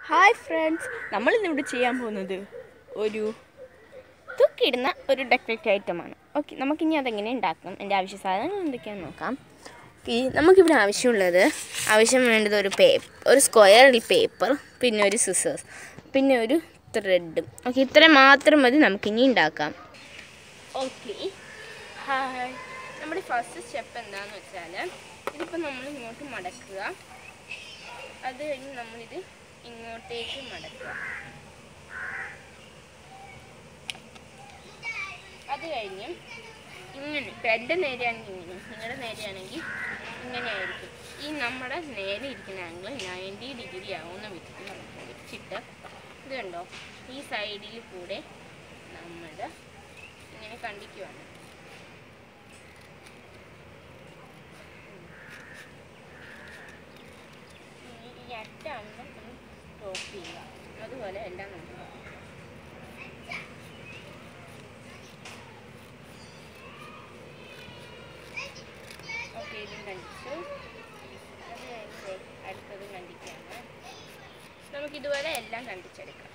Hi friends നമ്മൾ ഇന്നിവിടെ ചെയ്യാൻ പോകുന്നത് ഒരു തൂക്കിയിടുന്ന ഒരു ഡെക്കറേറ്റ് ഐറ്റമാണ് ഓക്കെ നമുക്കിനി അതെങ്ങനെ ഉണ്ടാക്കാം എൻ്റെ ആവശ്യ സാധനങ്ങൾ എന്തൊക്കെയാണെന്ന് നോക്കാം ഓക്കെ നമുക്കിവിടെ ആവശ്യമുള്ളത് ആവശ്യം വേണ്ടത് ഒരു പേപ്പർ ഒരു സ്ക്വയറിൽ പേപ്പർ പിന്നെ ഒരു സിസേഴ്സ് പിന്നെ ഒരു ത്രെഡും ഓക്കെ ഇത്രയും മാത്രം മതി നമുക്കിനി ഉണ്ടാക്കാം ഓക്കെ ഹായ് നമ്മുടെ ഫസ്റ്റ് സ്റ്റെപ്പ് എന്താണെന്ന് വെച്ചാൽ ഇതിപ്പോൾ നമ്മൾ ഇങ്ങോട്ട് മടക്കുക അത് കഴിഞ്ഞ് നമ്മളിത് ഇങ്ങോട്ടേക്ക് മടക്കുക അത് കഴിഞ്ഞ് ഇങ്ങനെ ഇപ്പം എൻ്റെ നേരെയാണെങ്കിൽ ഇങ്ങനെ നിങ്ങളുടെ നേരെയാണെങ്കിൽ ഇങ്ങനെ ആയിരിക്കും ഈ നമ്മുടെ നേരെ ഇരിക്കുന്ന ആംഗിൾ നയൻറ്റി ഡിഗ്രി ആവുന്ന വിധത്തിൽ നമുക്ക് വെച്ചിട്ട് ഇത് കണ്ടോ ഈ സൈഡിൽ കൂടെ നമ്മൾ ഇങ്ങനെ കണ്ടിക്കുവാണ് ഇനി ഈ അറ്റാകുമ്പോൾ നമ്മൾ സ്റ്റോപ്പ് ചെയ്യുക അതുപോലെ എല്ലാം നമുക്ക് ഓക്കെ ഇതും കണ്ടിച്ചു അത് കഴിഞ്ഞ് അടുത്തതും കണ്ടിക്കാണ് നമുക്കിതുപോലെ എല്ലാം കണ്ടിച്ചെടുക്കാം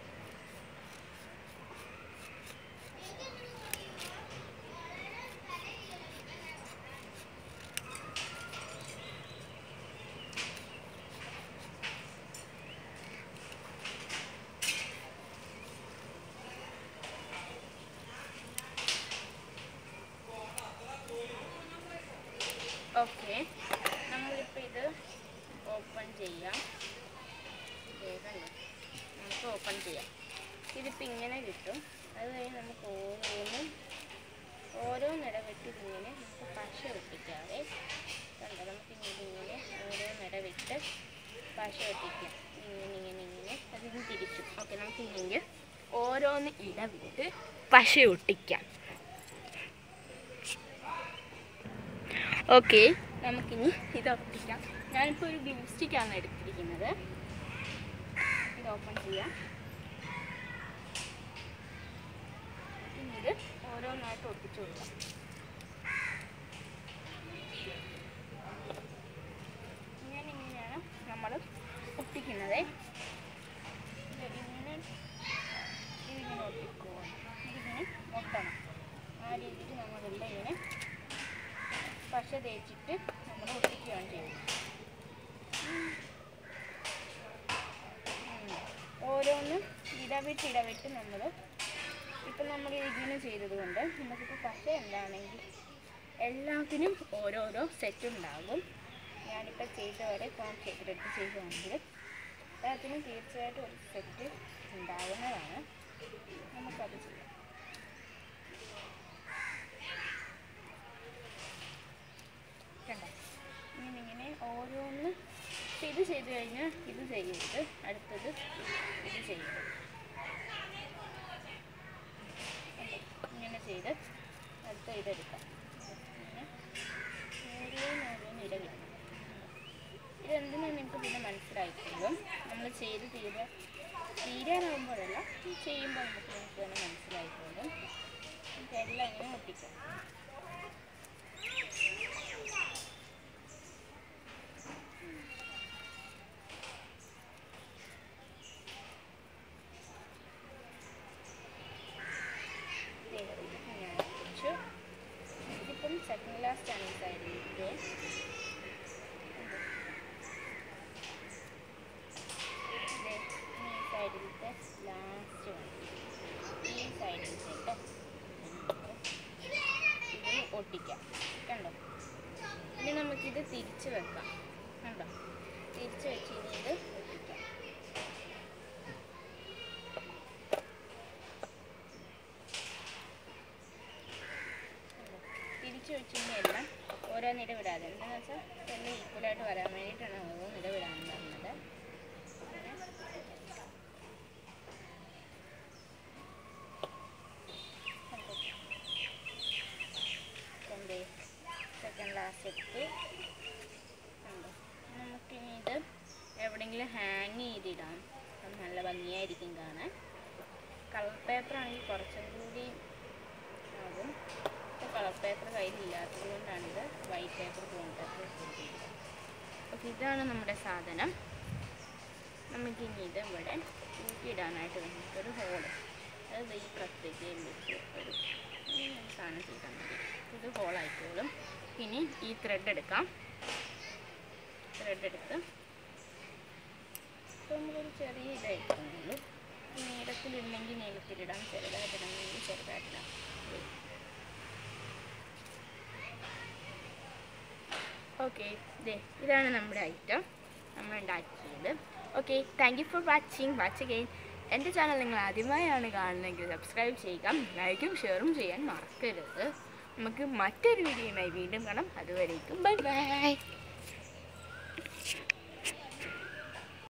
ഓക്കെ നമ്മളിപ്പോൾ ഇത് ഓപ്പൺ ചെയ്യാം വേഗമല്ലേ നമുക്ക് ഓപ്പൺ ചെയ്യാം ഇതിപ്പോൾ ഇങ്ങനെ കിട്ടും അത് കഴിഞ്ഞ് നമുക്ക് ഓരോന്നും ഓരോ നിടവിട്ട് ഇതിങ്ങനെ നമുക്ക് പശ ഒട്ടിക്കാതെ കണ്ടോ നമുക്ക് ഇങ്ങനെ ഇങ്ങനെ ഓരോ നിടവിട്ട് പശ ഒട്ടിക്കാം ഇങ്ങനെ ഇങ്ങനെ ഇങ്ങനെ അതിന് തിരിച്ചു ഓക്കെ നമുക്ക് ഇങ്ങനെ ഓരോന്ന് ഇടവിട്ട് പശ ഒട്ടിക്കാം ഓക്കെ നമുക്കിനി ഇത് ഒട്ടിക്കാം ഞാനിപ്പോൾ ഒരു ഗ്ലൂ സ്റ്റിക്കാണ് എടുത്തിരിക്കുന്നത് ഇത് ഓപ്പൺ ചെയ്യാം ഇനി ഇത് ഓരോന്നായിട്ട് ഒട്ടിച്ചു കൊടുക്കാം ഇങ്ങനെ ഇങ്ങനെയാണ് നമ്മൾ ഒട്ടിക്കുന്നത് ഇത് ഇങ്ങനെ ഇതിങ്ങനെ ഒട്ടിക്കുക ഇതിങ്ങനെ ഒട്ടണം ആ രീതിയിൽ നമ്മളെല്ലാം ഇങ്ങനെ പശ തേച്ചിട്ട് നമ്മൾ ഒട്ടിക്കുകയാണ് ചെയ്യുന്നത് ഉം. ഓരോന്നും ഇടവിട്ട് ഇടവിട്ട് നമ്മൾ ഇപ്പം നമ്മൾ ഇങ്ങനെ ചെയ്തത് കൊണ്ട് നമുക്കിപ്പോൾ പശ എന്താണെങ്കിൽ എല്ലാത്തിനും ഓരോരോ സെറ്റ് ഉണ്ടാകും ഞാനിപ്പോൾ ചെയ്ത പോലെ ഫോൺ ചെയ്തെടുത്ത് ചെയ്യുകയാണെങ്കിൽ എല്ലാത്തിനും തീർച്ചയായിട്ടും ഒരു സെറ്റ് ഉണ്ടാകുന്നതാണ് നമുക്കത് ചെയ്യാം കണ്ടോ ഇങ്ങനെ ഇങ്ങനെ ഓരോന്ന് ഇപ്പം ഇത് ചെയ്ത് കഴിഞ്ഞാൽ ഇത് ചെയ്യരുത് അടുത്തത് ഇത് ചെയ്യരുത് കണ്ടോ? ഇങ്ങനെ ചെയ്ത് അടുത്ത ഇതെടുക്കാം ഇങ്ങനെ ഓരോന്നോരോന്ന് ഇടവിടണം ഇതെന്തിനാണ് നിങ്ങൾക്ക് പിന്നെ മനസ്സിലായിക്കോളും നമ്മൾ ചെയ്ത് തീരെ തീരാനാകുമ്പോഴല്ല ചെയ്യുമ്പോൾ നമുക്ക് നമുക്ക് തന്നെ മനസ്സിലായിക്കോളും നമുക്ക് എല്ലാം ഇങ്ങനെ ഒട്ടിക്കാം ഞാൻ വെച്ചു ഇതിപ്പം സെക്കൻഡ് ലാസ്റ്റ് ആണ് ഈ സൈഡിലേക്ക് ഈ സൈഡിലത്തെ ലാസ്റ്റ് ഈ സൈഡിലത്തെ കേട്ടോ ഇത് ഒട്ടിക്കാം കണ്ടോ ഇനി നമുക്കിത് തിരിച്ച് വെക്കാം കണ്ടോ തിരിച്ച് വെച്ച് ഇനി ഇത് ഒട്ടിക്കാം തിരിച്ചു വെച്ചിങ്ങനെ എല്ലാം ഓരോ നിര വിടാതെ എന്താണെന്ന് വെച്ചാൽ എല്ലാം ഈക്വലായിട്ട് വരാൻ വേണ്ടിയിട്ടാണ് ഓരോ നിര വിടാൻ പറഞ്ഞത് സെക്കൻഡ് ലാസ്റ്റ് എത്തി കണ്ടോ നമുക്കിനി ഇത് എവിടെയെങ്കിലും ഹാങ് ചെയ്തിടാം അപ്പം നല്ല ഭംഗിയായിരിക്കും കാണാൻ കളർ പേപ്പർ ആണെങ്കിൽ കുറച്ചും കൂടി ആകും ഇപ്പോൾ കളർ പേപ്പർ കയ്യിലില്ലാത്തത് കൊണ്ടാണിത് white paper bond paper okay ഇതാണ് നമ്മുടെ സാധനം നമുക്ക് ഇനി ഇത് ഇവിടെ തൂക്കിയിടാനായിട്ട് നമുക്കൊരു ഹോള് അതായത് ഈ പ്രത്യേകം വെച്ച് ഒരു ഇങ്ങനെ ഒരു സാധനം ചെയ്താൽ മതി ഇത് ഹോളായിക്കോളും ഇനി ഈ ത്രെഡ് എടുക്കാം ത്രെഡ് എടുത്ത് ഇപ്പം നമുക്കൊരു ചെറിയ ഇതായിട്ടുള്ളൂ നീളത്തിലില്ലെങ്കിൽ നീളത്തിലിടാം ചെറുതായിട്ടിടണമെങ്കിൽ ചെറുതായിട്ടിടാം ഓക്കെ ഇതേ ഇതാണ് നമ്മുടെ ഐറ്റം നമ്മൾ ഉണ്ടാക്കിയത് okay thank you for watching watch again എൻ്റെ ചാനൽ നിങ്ങൾ ആദ്യമായാണ് കാണുന്നതെങ്കിൽ സബ്സ്ക്രൈബ് ചെയ്യുക ലൈക്കും ഷെയറും ചെയ്യാൻ മറക്കരുത് നമുക്ക് മറ്റൊരു വീഡിയോയുമായി വീണ്ടും കാണാം അതുവരേക്കും ബൈ ബൈ